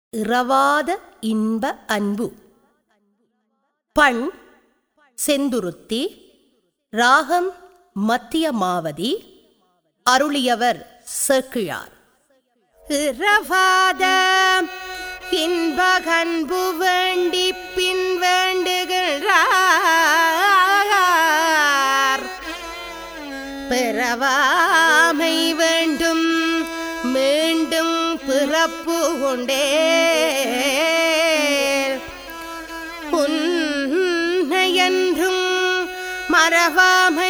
இறவாத இன்ப அன்பு பண் செந்துருத்தி ராகம் மத்திய மாவதி அருளியவர் சேக்கிழார் இறவாத இன்பகன்பு வேண்டி பின் வேண்டுகிறார் பிறவாமை வேண்டும் மீண்டும் பிறப்பு கொண்டே உன்னையன்றும் மறவாமை